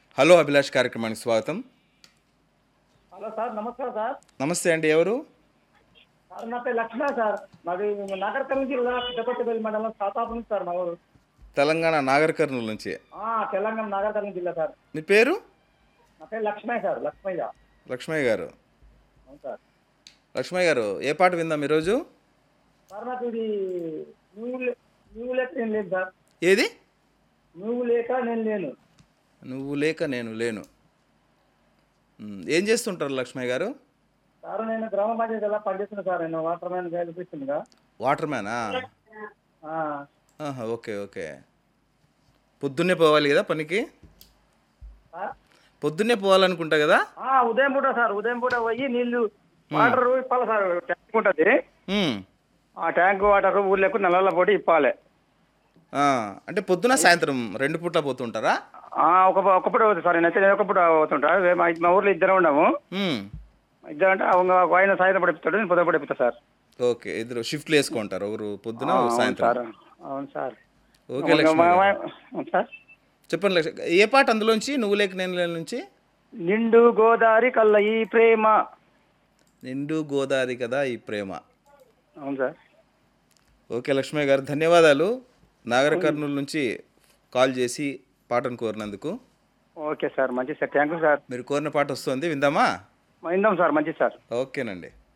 Hello Abhilash కార్యక్రమానికి స్వాగతం hello sir నమస్కారం సార్ నమస్తే అండి ఎవరు సార్ నా పేరు లక్ష్మణ సార్ మాది నాగరికల్ జిల్లా పెద్దపల్లి మండలం సాతాపు నుంచి సార్ మా ఊరు తెలంగాణ నాగర్ కర్నూలు నుంచి ఆ, తెలంగాణ నాగరికల్ జిల్లా సార్ మీ పేరు నా పేరు లక్ష్మయ్య సార్ లక్ష్మయ్య లక్ష్మయ్య గారు అవును సార్ లక్ష్మయ్య గారు ఏ పాట విందాం ఈరోజు సార్ నాకు ఇది నువ్వు లే- నువ్వు లేక నేను లేను సార్ ఏది నువ్వు లేక నేను లేను నువ్వు లేక నేను లేను మ్, ఏం చేస్తుంటారు లక్ష్మయ్య గారు సార్ నేను గ్రామ పంచాయతీ ఎలా పనిచేస్తున్నా సార్ నేను వాటర్ మ్యాన్ కల్పిస్తుందిగా వాటర్ మ్యానా ఆహా, ఓకే ఓకే పొద్దున్నే పోవాలి కదా పనికి పొద్దున్నే పోవాలనుకుంటా కదా ఉదయం పూట సార్ ఉదయం పూట పోయి నీళ్లు వాటర్ ఇప్పాలి సార్ ట్యాంక్ ఉంటుంది మ్, ఆ ట్యాంక్ వాటర్ ఊర్లకు నల్లల పొడి ఇప్పాలి ఆ, అంటే పొద్దున సాయంత్రం రెండు పూట్ల పోతుంటారా ఆ, ఒక ఒకప్పుడు పోతుంది సార్ నేనైతే నేను ఒకప్పుడు పోతుంటా వే- మా మా ఊర్లో ఇద్దరు ఉండము మ్, ఇద్దరు అంటే அவங்க ఒక ఆయన సాయంత్రం పడిపిస్తాడు నేను పొద్దున పడిపిస్తా సార్ ఓకే ఇద్దరు షిఫ్ట్లు వేసుకుంటారు ఒకరు పొద్దున ఆ, ఒకరు అవును సాయంత్రం సార్ అవును సార్ ఓకే మా- లక్ష్మణ్ మా- గారు. అవును సార్ చెప్పండి లక్ష్మణ్ ఏ పాట అందులోంచి నువ్వు లేక నేను లేని నుంచి నిండు గోదావరి కల్ల ఈ ప్రేమ నిండు గోదావరి కదా ఈ ప్రేమ అవును సార్ ఓకే లక్ష్మయ్య గారు ధన్యవాదాలు నాగర కర్నూలు నుంచి కాల్ చేసి పాటను కోరినందుకు ఓకే సార్ మంచిది సార్ థ్యాంక్ యూ సార్ మీరు కోరిన పాట వస్తుంది విందామా ఇందాం సార్ మంచిది సార్ ఓకేనండి